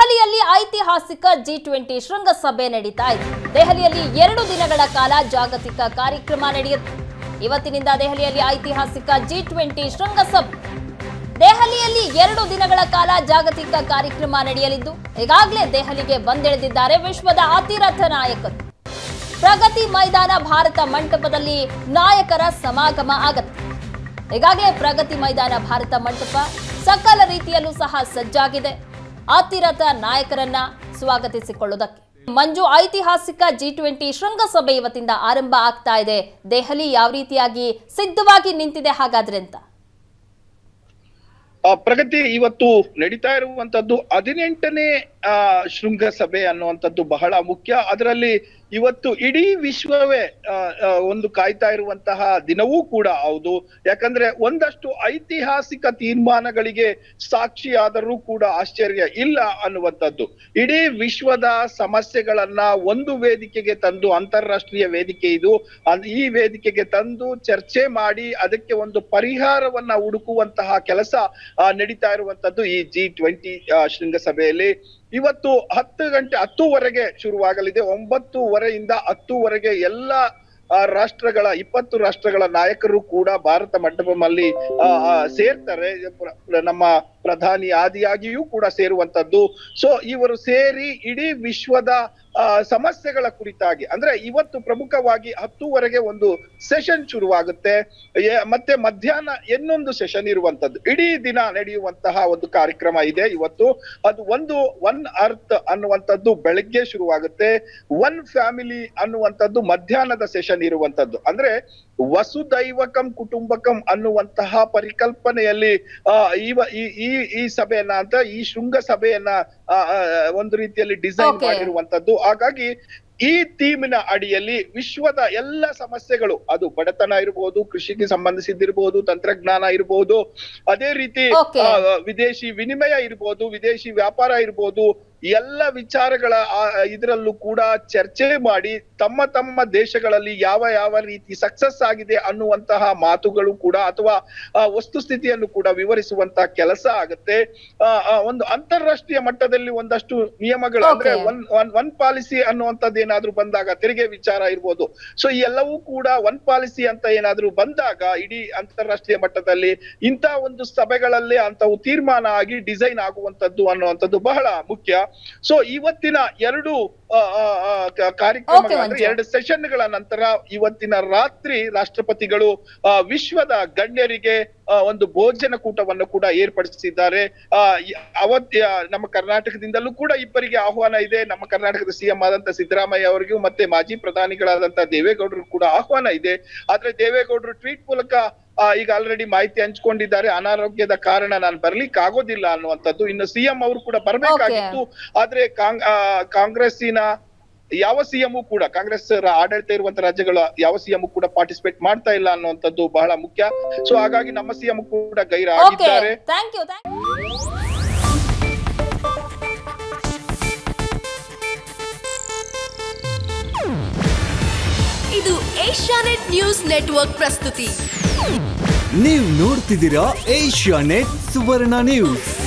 ದೆಹಲಿಯಲ್ಲಿ ಐತಿಹಾಸಿಕ G twenty ಶೃಂಗಸಭೆ ನಡೀತಾ ಇದೆ ದೆಹಲಿಯಲ್ಲಿ ಎರಡು ದಿನಗಳ ಕಾಲ ಜಾಗತಿಕ ಕಾರ್ಯಕ್ರಮ ನಡೆಯುತ್ತೆ ಇವತ್ತಿನಿಂದ ದೆಹಲಿಯಲ್ಲಿ ಐತಿಹಾಸಿಕ ಜಿ ಟ್ವೆಂಟಿ ಶೃಂಗಸಭೆ ದೆಹಲಿಯಲ್ಲಿ ಎರಡು ದಿನಗಳ ಕಾಲ ಜಾಗತಿಕ ಕಾರ್ಯಕ್ರಮ ನಡೆಯಲಿದ್ದು ಈಗಾಗಲೇ ದೆಹಲಿಗೆ ಬಂದಿಳಿದಿದ್ದಾರೆ ವಿಶ್ವದ ಅತಿರಥ ನಾಯಕರು ಪ್ರಗತಿ ಮೈದಾನ ಭಾರತ ಮಂಟಪದಲ್ಲಿ ನಾಯಕರ ಸಮಾಗಮ ಆಗತ್ತೆ ಈಗಾಗಲೇ ಪ್ರಗತಿ ಮೈದಾನ ಭಾರತ ಮಂಟಪ ಸಕಲ ರೀತಿಯಲ್ಲೂ ಸಹ ಸಜ್ಜಾಗಿದೆ ಅತಿರಥ ನಾಯಕರನ್ನ ಸ್ವಾಗತಿಸಿಕೊಳ್ಳುವುದಕ್ಕೆ ಮಂಜು ಐತಿಹಾಸಿಕ ಜಿ ಟ್ವೆಂಟಿ ಶೃಂಗಸಭೆ ಇವತ್ತಿಂದ ಆರಂಭ ಆಗ್ತಾ ಇದೆ ದೆಹಲಿ ಯಾವ ರೀತಿಯಾಗಿ ಸಿದ್ಧವಾಗಿ ನಿಂತಿದೆ ಹಾಗಾದ್ರೆ ಅಂತ ಆ, ಪ್ರಗತಿ ಇವತ್ತು ನಡೀತಾ ಇರುವಂತದ್ದು ಹದಿನೆಂಟನೇ ಆ ಶೃಂಗಸಭೆ ಅನ್ನುವಂಥದ್ದು ಬಹಳ ಮುಖ್ಯ ಅದರಲ್ಲಿ ಇವತ್ತು ಇಡೀ ವಿಶ್ವವೇ ಆ, ಆ, ಒಂದು ಕಾಯ್ತಾ ಇರುವಂತಹ ದಿನವೂ ಕೂಡ ಹೌದು ಯಾಕಂದ್ರೆ ಒಂದಷ್ಟು ಐತಿಹಾಸಿಕ ತೀರ್ಮಾನಗಳಿಗೆ ಸಾಕ್ಷಿಯಾದರೂ ಕೂಡ ಆಶ್ಚರ್ಯ ಇಲ್ಲ ಅನ್ನುವಂಥದ್ದು ಇಡೀ ವಿಶ್ವದ ಸಮಸ್ಯೆಗಳನ್ನ ಒಂದು ವೇದಿಕೆಗೆ ತಂದು ಅಂತಾರಾಷ್ಟ್ರೀಯ ವೇದಿಕೆ ಇದು ಅದ್- ಈ ವೇದಿಕೆಗೆ ತಂದು ಚರ್ಚೆ ಮಾಡಿ ಅದಕ್ಕೆ ಒಂದು ಪರಿಹಾರವನ್ನ ಹುಡುಕುವಂತಹ ಕೆಲಸ ಆ, ನಡೀತಾ ಇರುವಂತದ್ದು ಈ ಜಿ ಟ್ವೆಂಟಿ ಶೃಂಗಸಭೆಯಲ್ಲಿ ಇವತ್ತು ಹತ್ತು ಗಂಟೆ ಹತ್ತುವರೆಗೆ ಶುರುವಾಗಲಿದೆ ಒಂಬತ್ತುವರೆಯಿಂದ ಹತ್ತುವರೆಗೆ ಎಲ್ಲ ಆ, ರಾಷ್ಟ್ರಗಳ ಇಪ್ಪತ್ತು ರಾಷ್ಟ್ರಗಳ ನಾಯಕರು ಕೂಡ ಭಾರತ ಮಂಟಪದಲ್ಲಿ ಆ, ಆ, ಸೇರ್ತಾರೆ ಪ್ರ- ಪ್ರ- ನಮ್ಮ ಪ್ರಧಾನಿ ಆದಿಯಾಗಿಯೂ ಕೂಡ ಸೇರುವಂತದ್ದು ಸೊ ಇವರು ಸೇರಿ ಇಡೀ ವಿಶ್ವದ ಆ, ಸಮಸ್ಯೆಗಳ ಕುರಿತಾಗಿ ಅಂದ್ರೆ ಇವತ್ತು ಪ್ರಮುಖವಾಗಿ ಹತ್ತುವರೆಗೆ ಒಂದು ಸೆಷನ್ ಶುರುವಾಗುತ್ತೆ ಎ- ಮತ್ತೆ ಮಧ್ಯಾಹ್ನ ಇನ್ನೊಂದು ಸೆಷನ್ ಇರುವಂತದ್ದು ಇಡೀ ದಿನ ನಡೆಯುವಂತಹ ಒಂದು ಕಾರ್ಯಕ್ರಮ ಇದೆ ಇವತ್ತು ಅದು ಒಂದು ಒನ್ ಅರ್ತ್ ಅನ್ನುವಂಥದ್ದು ಬೆಳಗ್ಗೆ ಶುರುವಾಗುತ್ತೆ ಒನ್ ಫ್ಯಾಮಿಲಿ ಅನ್ನುವಂಥದ್ದು ಮಧ್ಯಾಹ್ನದ ಸೆಷನ್ ಇರುವಂತದ್ದು ಅಂದ್ರೆ ವಸುದೈವಕಂ ಕುಟುಂಬಕಂ ಅನ್ನುವಂತಹ ಪರಿಕಲ್ಪನೆಯಲ್ಲಿ ಆ, ಇವ- ಈ ಈ ಈ ಸಭೆಯನ್ನ ಅಂತ ಈ ಶೃಂಗ ಸಭೆಯನ್ನ ಆ, ಆ, ಒಂದು ರೀತಿಯಲ್ಲಿ ಡಿಸೈನ್ Okay. ಮಾಡಿರುವಂತದ್ದು ಹಾಗಾಗಿ ಈ ಥೀಮಿನ ಅಡಿಯಲ್ಲಿ ವಿಶ್ವದ ಎಲ್ಲ ಸಮಸ್ಯೆಗಳು ಅದು ಬಡತನ ಇರಬಹುದು ಕೃಷಿಗೆ ಸಂಬಂಧಿಸಿದ್ದಿರಬಹುದು ತಂತ್ರಜ್ಞಾನ ಇರಬಹುದು ಅದೇ ರೀತಿ Okay. ಆ, ವಿದೇಶಿ ವಿನಿಮಯ ಇರ್ಬೋದು ವಿದೇಶಿ ವ್ಯಾಪಾರ ಇರ್ಬೋದು ಎಲ್ಲ ವಿಚಾರಗಳ ಇದರಲ್ಲೂ ಕೂಡ ಚರ್ಚೆ ಮಾಡಿ ತಮ್ಮ ತಮ್ಮ ದೇಶಗಳಲ್ಲಿ ಯಾವ ಯಾವ ರೀತಿ ಸಕ್ಸಸ್ ಆಗಿದೆ ಅನ್ನುವಂತಹ ಮಾತುಗಳು ಕೂಡ ಅಥವಾ ಆ, ವಸ್ತುಸ್ಥಿತಿಯನ್ನು ಕೂಡ ವಿವರಿಸುವಂತಹ ಕೆಲಸ ಆಗುತ್ತೆ ಆ, ಆ, ಒಂದು ಅಂತಾರಾಷ್ಟ್ರೀಯ ಮಟ್ಟದಲ್ಲಿ ಒಂದಷ್ಟು ನಿಯಮಗಳು ಅಂದ್ರೆ Okay. One one one policy ಅನ್ನುವಂಥದ್ದು ಏನಾದ್ರೂ ಬಂದಾಗ ತೆರಿಗೆ ವಿಚಾರ ಇರ್ಬೋದು ಸೊ ಈ ಎಲ್ಲವೂ ಕೂಡ ಒನ್ ಪಾಲಿಸಿ ಅಂತ ಏನಾದ್ರೂ ಬಂದಾಗ ಇಡೀ ಅಂತಾರಾಷ್ಟ್ರೀಯ ಮಟ್ಟದಲ್ಲಿ ಇಂಥ ಒಂದು ಸಭೆಗಳಲ್ಲೇ ಅಂತವು ತೀರ್ಮಾನ ಆಗಿ ಡಿಸೈನ್ ಆಗುವಂತದ್ದು ಅನ್ನುವಂಥದ್ದು ಬಹಳ ಮುಖ್ಯ ಸೊ ಇವತ್ತಿನ ಎರಡು ಆ, ಆ, ಆ, ಕ- ಕಾರ್ಯಕ್ರಮಗಳು Okay, ಅಂದ್ರೆ ಮಂಜು. ಎರಡು ಸೆಷನ್ಗಳ ನಂತರ ಇವತ್ತಿನ ರಾತ್ರಿ ರಾಷ್ಟ್ರಪತಿಗಳು ಆ, ವಿಶ್ವದ ಗಣ್ಯರಿಗೆ ಆ, ಒಂದು ಭೋಜನ ಕೂಟವನ್ನು ಕೂಡ ಏರ್ಪಡಿಸಿದ್ದಾರೆ ಆ, ಈ- ಅವತ್ ಆ, ನಮ್ಮ ಕರ್ನಾಟಕದಿಂದಲೂ ಕೂಡ ಇಬ್ಬರಿಗೆ ಆಹ್ವಾನ ಇದೆ ನಮ್ಮ ಕರ್ನಾಟಕದ ಸಿಎಂ ಆದಂತ ಸಿದ್ದರಾಮಯ್ಯ ಅವರಿಗೂ ಮತ್ತೆ ಮಾಜಿ ಪ್ರಧಾನಿಗಳಾದಂತ ದೇವೇಗೌಡರು ಕೂಡ ಆಹ್ವಾನ ಇದೆ ಆದ್ರೆ ದೇವೇಗೌಡರು ಟ್ವೀಟ್ ಮೂಲಕ ಆ, ಈಗ ಆಲ್ರೆಡಿ ಮಾಹಿತಿ ಹಂಚ್ಕೊಂಡಿದ್ದಾರೆ ಅನಾರೋಗ್ಯದ ಕಾರಣ ನಾನು ಬರ್ಲಿಕ್ಕೆ ಆಗೋದಿಲ್ಲ ಅನ್ನುವಂಥದ್ದು ಇನ್ನು ಸಿಎಂ ಅವರು ಕೂಡ ಬರ್ಬೇಕಾಗಿತ್ತು ಆದ್ರೆ ಕಾಂಗ್ ಆ, ಕಾಂಗ್ರೆಸ್ಸಿನ ಯಾವ ಸಿಎಂ ಕೂಡ ಕಾಂಗ್ರೆಸ್ ರ- ಆಡಳಿತ ಇರುವಂತ ರಾಜ್ಯಗಳ ಯಾವ ಸಿಎಂ ಕೂಡ ಪಾರ್ಟಿಸಿಪೇಟ್ ಮಾಡ್ತಾ ಇಲ್ಲ ಅನ್ನುವಂಥದ್ದು ಬಹಳ ಮುಖ್ಯ ಸೊ ಹಾಗಾಗಿ ನಮ್ಮ ಸಿಎಂ ಕೂಡ ಓಕೆ ಗೈರಾಗಿದ್ದಾರೆ ಥ್ಯಾಂಕ್ ಯು ಇದು ಏಷ್ಯಾನೆಟ್ ನ್ಯೂಸ್ ನೆಟ್ವರ್ಕ್ ಪ್ರಸ್ತುತಿ ನೀವು ನೋಡ್ತಿದ್ದೀರಾ ಏಷ್ಯಾ ನೆಟ್ ಸುವರ್ಣ ನ್ಯೂಸ್